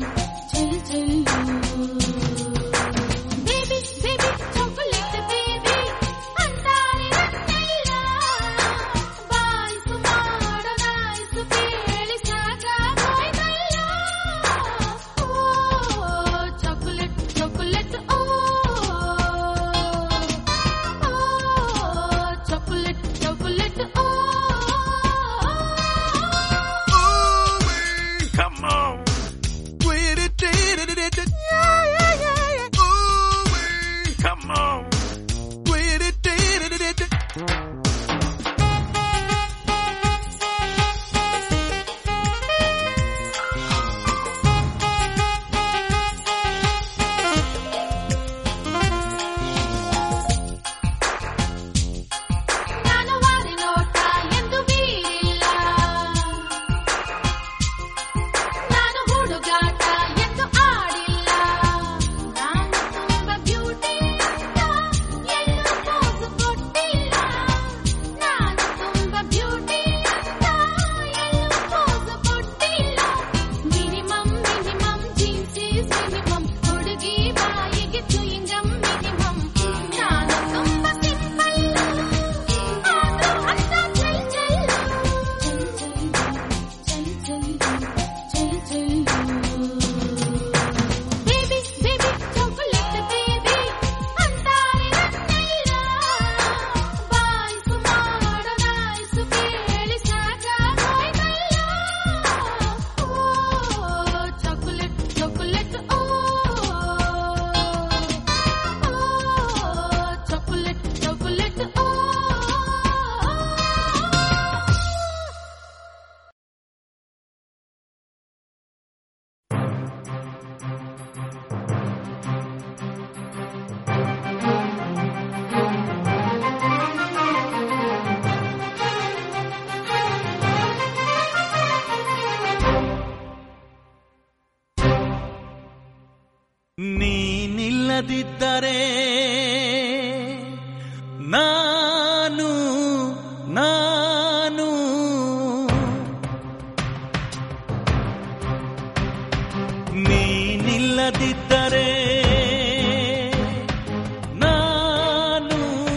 Baby baby chocolate baby ಅಂತಾನೆ ನನ್ನೆಲ್ಲ boys ಮಾಡೋ ನಾಯ್ಸು ಕೇಳಿ ಸಾಕಾಗೋಯ್ತಲ್ಲ ಓ ಚಾಕೊಲೇಟ್ ಚಾಕೊಲೇಟ್ ಓ ಚಾಕೊಲೇಟ್ ಚಾಕೊಲೇಟ್ ಓ Come on. With it, did it, did it. Yeah, yeah, yeah, yeah. Ooh, come on. With it, did it, did it. ನಾನು ವಾರಿ ನೋಟ ಎಂದು ಬೀರಿಲ್ಲ ನಾನು ಹುಡುಗಾಟ ಎಂದು ಆಡಿಲ್ಲ ನಾನು ತುಂಬ ಬ್ಯೂಟಿ ಅಂತ ಎಲ್ಲೂ ಪೋಸು ಕೊಟ್ಟಿಲ್ಲ ನಾನು ತುಂಬ ಬ್ಯೂಟಿ ಅಂತ ಎಲ್ಲೂ ಪೋಸು ಕೊಟ್ಟಿಲ್ಲ minimum minimum jeans is minimum ಹುಡುಗಿ ಬಾಯಿಗೆ ಚುಯಿಂಗಮ್ ಮಿನಿಮಮ್ ನಾನು ತುಂಬ ಸಿಂಪಲ್ ಆದ್ರೂ ಅಂತ ಚಲ್ ಚಲ್ ಚಲ್ ಚಲ್ ಬೇಬಿ ಬೇಬಿ ಚಾಕೊಲೇಟ್ ಬೇಬಿ ಅಂತಾರೆ ನನ್ನೆಲ್ಲ ಬಾಯ್ಸು ಮಾಡೋ ನಾಯ್ಸು ಕೇಳಿ ಸಾಕಾಗೋಯ್ತಲ್ಲ ಓ ಚಾಕೊಲೇಟ್ ಚಾಕೊಲೇಟ್ ಓ ಚಾಕೊಲೇಟ್ ಚಾಕೊಲೇಟ್ ಓ ನೀನಿಲ್ಲದಿದ್ದರೆ ನಾನು ನಾನು ನೀನಿಲ್ಲದಿದ್ದರೆ ನಾನು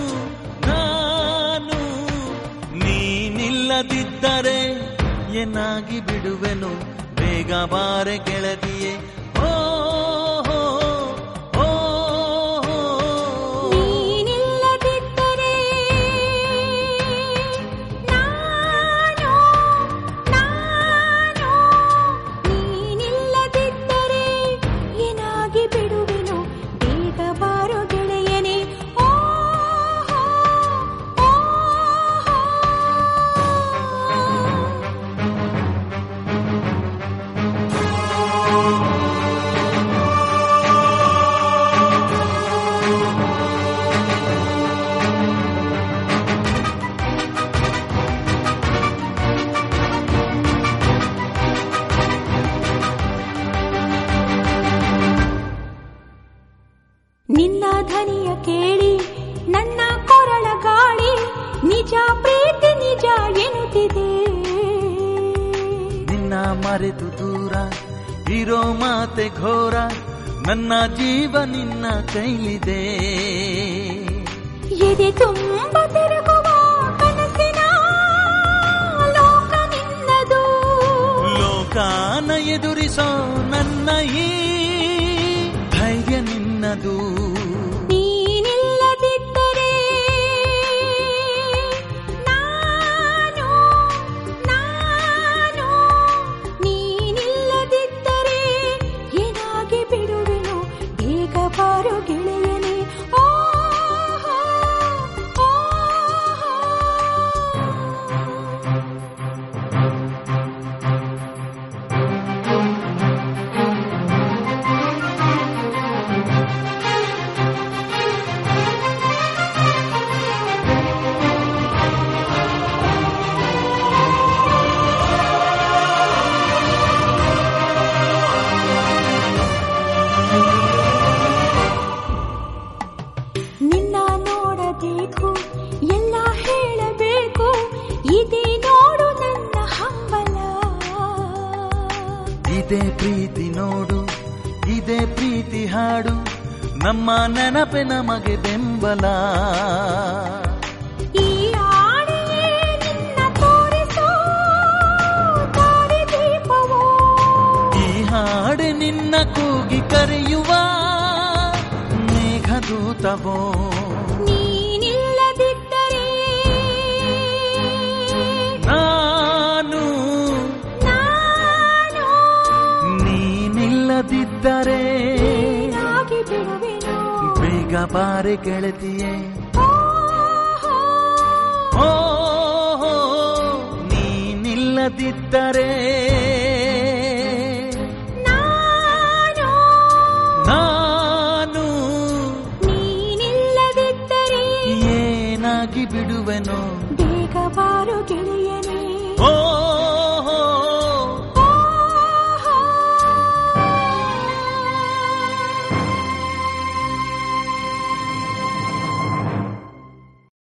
ನಾನು ನೀನಿಲ್ಲದಿದ್ದರೆ ಏನಾಗಿ ಬಿಡುವೆನು ಬೇಗ ಬಾರೆ ಗೆಳತಿಯೇ ಓ ಹೋ, ಓ ಹೋ. ನೀನಿಲ್ಲದಿದ್ದರೆ ನಾನು ನಾನು ನೀನಿಲ್ಲದಿದ್ದರೆ ಏನಾಗಿ ಬಿಡುವೆನು ಬೇಗ ಬಾರೋ ಗೆಳೆಯನೇ ಓ ಓ ನಿನ್ನ ಧ್ವನಿಯ ಕೇಳಿ ನನ್ನ ಕೊರಳ ಗಾಳಿ ನಿಜ ಪ್ರೀತಿ ನಿಜ ಎನ್ನುತ್ತಿದೆ ನಿನ್ನ ಮರೆತು ದೂರ ಇರೋ ಮಾತೆ ಘೋರ ನನ್ನ ಜೀವ ನಿನ್ನ ಕೈಲಿದೆ ಎದೆ ತುಂಬ ತಿರುಗುವ ಕನಸಿನ ಲೋಕ ನಿನ್ನದು ಲೋಕಾನ ಎದುರಿಸೋ ನನ್ನ ಈ ಧೈರ್ಯ ನಿನ್ನದು ನೀನಿಲ್ಲದಿದ್ದರೆ ನಾನು ನಾನು ನೀನಿಲ್ಲದಿದ್ದರೆ ಏನಾಗಿ ಬಿಡುವೆನು ಬೇಗ ಬಾರೋ ಗೆಳೆಯನೇ ಓ ಹೋ, ಓ ಹೋ. ಇದೇ ಪ್ರೀತಿ ಹಾಡು ನಮ್ಮ ನೆನಪೆ ನಮಗೆ ಬೆಂಬಲ ಈ ಆಣೆಯೇ ನಿನ್ನ ತೋರಿಸೋ ದಾರಿದೀಪವೋ ಈ ಹಾಡು ನಿನ್ನ ಕೂಗಿ ಕರೆಯುವ ಮೇಘದೂತವೋ ನೀನಿಲ್ಲದಿದ್ದರೆ ನಾನು ನಾನು ನೀನಿಲ್ಲದಿದ್ದರೆ ನಾಗಿ ಬಿಡುವೆನು ಬೇಗ ಬಾರೆ ಗೆಳತಿಯೇ ಓಹೋ, ಓ ನೀನಿಲ್ಲದಿದ್ದರೆ ನಾನು ನಾನು ನೀನಿಲ್ಲದಿದ್ದರೆ ಏನಾಗಿ ಬಿಡುವೆನೋ